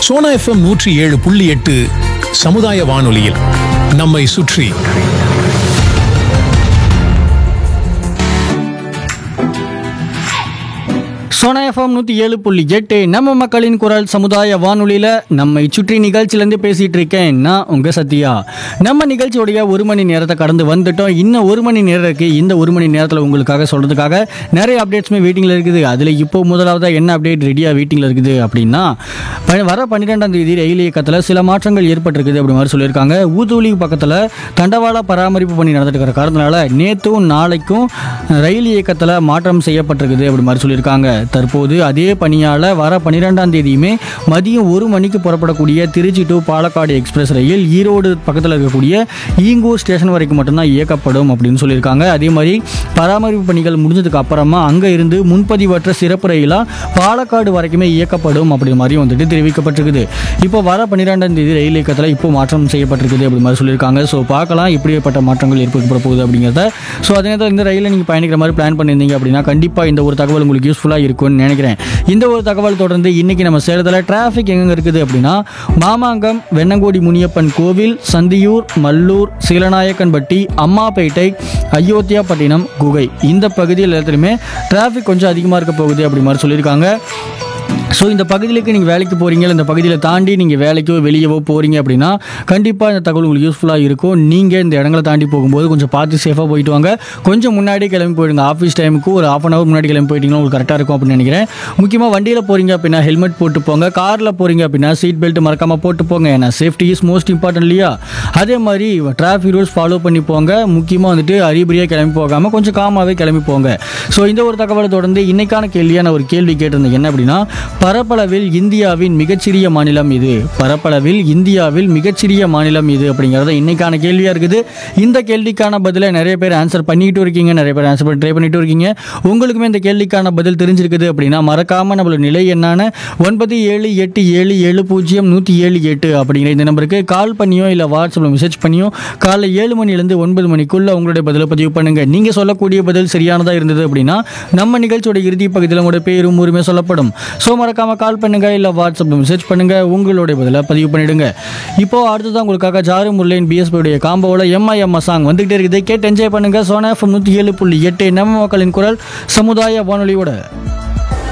Sona FM நூற்றி ஏழு புள்ளி எட்டு சமுதாய வானொலியில் நம்மை சுற்றி சோனா எஃப்எம் நூற்றி ஏழு புள்ளி எட்டு நம்ம மக்களின் குரல் சமுதாய வானொலியில் நம்மை சுற்றி நிகழ்ச்சியிலேருந்து பேசிகிட்டு இருக்கேன் நான் உங்கள் சத்யா நம்ம நிகழ்ச்சியோடைய ஒரு மணி நேரத்தை கடந்து வந்துட்டோம் இன்னும் ஒரு மணி நேரம் இருக்குது இந்த ஒரு மணி நேரத்தில் உங்களுக்காக சொல்கிறதுக்காக நிறைய அப்டேட்ஸுமே வெயிட்டிங்கில் இருக்குது அதில் இப்போ முதலாவதாக என்ன அப்டேட் ரெடியாக வெயிட்டிங்கில் இருக்குது அப்படின்னா ப- வர பன்னிரெண்டாம் தேதி ரயில் இயக்கத்தில் சில மாற்றங்கள் ஏற்பட்டிருக்குது அப்படி மாதிரி சொல்லியிருக்காங்க ஊதுவலி பக்கத்தில் தண்டவாள பராமரிப்பு பணி நடந்துட்டு இருக்கிற காரணத்தினால நேற்றும் நாளைக்கும் ரயில் இயக்கத்தில் மாற்றம் செய்யப்பட்டிருக்குது அப்படி மாதிரி சொல்லியிருக்காங்க தற்போது அதே பணியால் வர பன்னிரெண்டாம் தேதியுமே மதியம் ஒரு மணிக்கு புறப்படக்கூடிய திருச்சி டு பாலக்காடு எக்ஸ்பிரஸ் ரயில் ஈரோடு பக்கத்தில் இருக்கக்கூடிய ஈங்கூர் ஸ்டேஷன் வரைக்கும் மட்டும்தான் இயக்கப்படும் அப்படின்னு சொல்லியிருக்காங்க அதே மாதிரி பராமரிப்பு பணிகள் முடிஞ்சதுக்கு அப்புறமா அங்கே இருந்து முன்பதிவற்ற சிறப்பு ரயிலாக பாலக்காடு வரைக்குமே இயக்கப்படும் அப்படி மாதிரி வந்துட்டு தெரிவிக்கப்பட்டிருக்குது இப்போ வர பன்னிரெண்டாம் தேதி ரயில் இயக்கத்தில் இப்போ மாற்றம் செய்யப்பட்டிருக்குது அப்படி மாதிரி சொல்லியிருக்காங்க ஸோ பார்க்கலாம் இப்படிப்பட்ட மாற்றங்கள் ஏற்பட போகுது அப்படிங்கிறத ஸோ அதே நேரத்தில் இந்த ரயிலில் நீங்கள் பயணிக்கிற மாதிரி பிளான் பண்ணியிருந்தீங்க அப்படின்னா கண்டிப்பாக இந்த ஒரு தகவல் உங்களுக்கு யூஸ்ஃபுல்லாக இருக்கும்னு நினைக்கிறேன் இந்த ஒரு தகவல் தொடர்ந்து இன்னைக்கு நம்ம சேலத்தில் டிராஃபிக் எங்கெங்க இருக்குது அப்படின்னா மாமாங்கம் வெண்ணங்கோடி முனியப்பன் கோவில் சந்தியூர் மல்லூர் சீலநாயக்கன்பட்டி அம்மாப்பேட்டை அயோத்தியாப்பட்டினம் குகை இந்த பகுதியில் எல்லாத்துலையுமே டிராஃபிக் கொஞ்சம் அதிகமாக இருக்க போகுது அப்படி மாதிரி சொல்லியிருக்காங்க ஸோ இந்த பகுதியிലേക്ക് நீங்கள் வேலைக்கு போகிறீங்க இந்த பகுதியில் தாண்டி நீங்கள் வேலைக்கோ வெளியவோ போகிறீங்க அப்படின்னா கண்டிப்பாக இந்த தகவல் உங்களுக்கு யூஸ்ஃபுல்லாக இருக்கும் நீங்கள் இந்த இடங்களை தாண்டி போகும்போது கொஞ்சம் பார்த்து சேஃபாக போயிட்டு வாங்க கொஞ்சம் முன்னாடி கிளம்பி போயிடுங்க ஆஃபீஸ் டைமுக்கு ஒரு ஆஃப் அன் ஹவர் முன்னாடி கிளம்பி போயிட்டீங்கன்னா உங்களுக்கு கரெக்டாக இருக்கும் அப்படின்னு நினைக்கிறேன் முக்கியமாக வண்டியில் போகிறீங்க அப்படின்னா ஹெல்மெட் போட்டு போங்க காரில் போகிறீங்க அப்படின்னா சீட் பெல்ட் மறக்காமல் போட்டு போங்க ஏன்னா சேஃப்டி இஸ் மோஸ்ட் இம்பார்ட்டன்ட் இல்லையா அதே மாதிரி டிராஃபிக் ரூல்ஸ் ஃபாலோ பண்ணி போங்க முக்கியமாக வந்துட்டு அறிபறியாக கிளம்பி போகாமல் கொஞ்சம் காமாவே கிளம்பி போங்க ஸோ இந்த ஒரு தகவலை தொடர்ந்து இன்னைக்கான கேள்வியான ஒரு கேள்வி கேட்டிருந்தேன் என்ன அப்படின்னா பரப்பளவில் இந்தியாவின் மிகச்சிறிய மாநிலம் இது பரப்பளவில் இந்தியாவில் மிகச்சிறிய மாநிலம் இது அப்படிங்கிறத இன்னைக்கான கேள்வியாக இருக்குது இந்த கேள்விக்கான பதிலை நிறைய பேர் ஆன்சர் பண்ணிட்டு இருக்கீங்க நிறைய பேர் ஆன்சர் பண்ணி ட்ரை பண்ணிட்டு இருக்கீங்க உங்களுக்குமே இந்த கேள்விக்கான பதில் தெரிஞ்சிருக்குது அப்படின்னா மறக்காமல் நம்மளோட நிலை என்னான ஒன்பது ஏழு எட்டு ஏழு ஏழு பூஜ்ஜியம் நூற்றி ஏழு எட்டு அப்படிங்கிற இந்த நம்பருக்கு கால் பண்ணியோ இல்லை வாட்ஸ்அப்பில் மெசேஜ் பண்ணியோ காலைல ஏழு மணிலேருந்து ஒன்பது மணிக்குள்ள உங்களுடைய பதிலை பதிவு பண்ணுங்க நீங்கள் சொல்லக்கூடிய பதில் சரியானதாக இருந்தது அப்படின்னா நம்ம நிகழ்ச்சியோட இறுதி பகுதியில் உங்களுடைய பேரும் உரிமை சொல்லப்படும் ஸோ மறக்காம கால் பண்ணுங்க இல்லை வாட்ஸ்அப்பில் மெசேஜ் பண்ணுங்க உங்களுடைய பதிலை பதிவு பண்ணிடுங்க இப்போ அடுத்ததான் உங்களுக்காக ஜாரு முல்லைன் பிஎஸ்பியுடைய காம்போவில் எம்ஐஎம் சாங் வந்துகிட்டே இருக்குது கேட்டு என்ஜாய் பண்ணுங்க சோனா எஃப்எம் நூற்றி ஏழு புள்ளி எட்டு நம்ம மக்களின் குரல் சமுதாய வானொலியோட